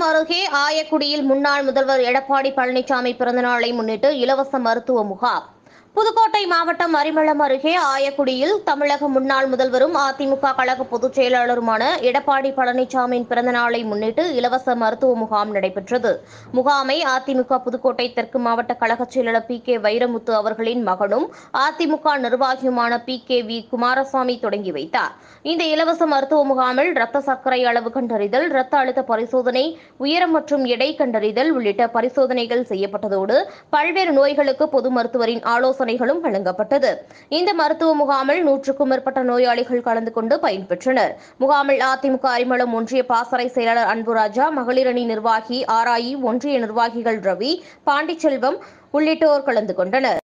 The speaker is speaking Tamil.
அரிமளம் அருகே ஆயக்குடியில் முன்னாள் முதல்வர் எடப்பாடி பழனிசாமி பிறந்தநாளை முன்னிட்டு இலவச மருத்துவ முகாம் புதுக்கோட்டை மாவட்டம் அரிமளம் அருகே ஆயக்குடியில் தமிழக முன்னாள் முதல்வரும் அதிமுக கழக பொதுச் செயலாளருமான எடப்பாடி பழனிசாமியின் பிறந்தநாளை முன்னிட்டு இலவச மருத்துவ முகாம் நடைபெற்றது முகாமை அதிமுக புதுக்கோட்டை தெற்கு மாவட்ட கழக செயலாளர் பி கே வைரமுத்து அவர்களின் மகனும் அதிமுக நிர்வாகியுமான பி கே வி குமாரசாமி தொடங்கி வைத்தார் இந்த இலவச மருத்துவ முகாமில் இரத்த சர்க்கரை அளவு கண்டறிதல் இரத்த அழுத்த பரிசோதனை உயரம் மற்றும் எடை கண்டறிதல் உள்ளிட்ட பரிசோதனைகள் செய்யப்பட்டதோடு பல்வேறு நோய்களுக்கு பொது மருத்துவரின் ஆலோசனைகளும் வழங்கப்பட்டது இந்த மருத்துவ முகாமில் நூற்றுக்கும் மேற்பட்ட நோயாளிகள் கலந்து கொண்டு பயன்பெற்றனர் முகாமில் அதிமுக அரிமளம் ஒன்றிய பாசறை செயலாளர் அன்புராஜா மகளிர் அணி நிர்வாகி ஆராயி ஒன்றிய நிர்வாகிகள் ரவி பாண்டிச்செல்வம் உள்ளிட்டோர் கலந்து கொண்டனர்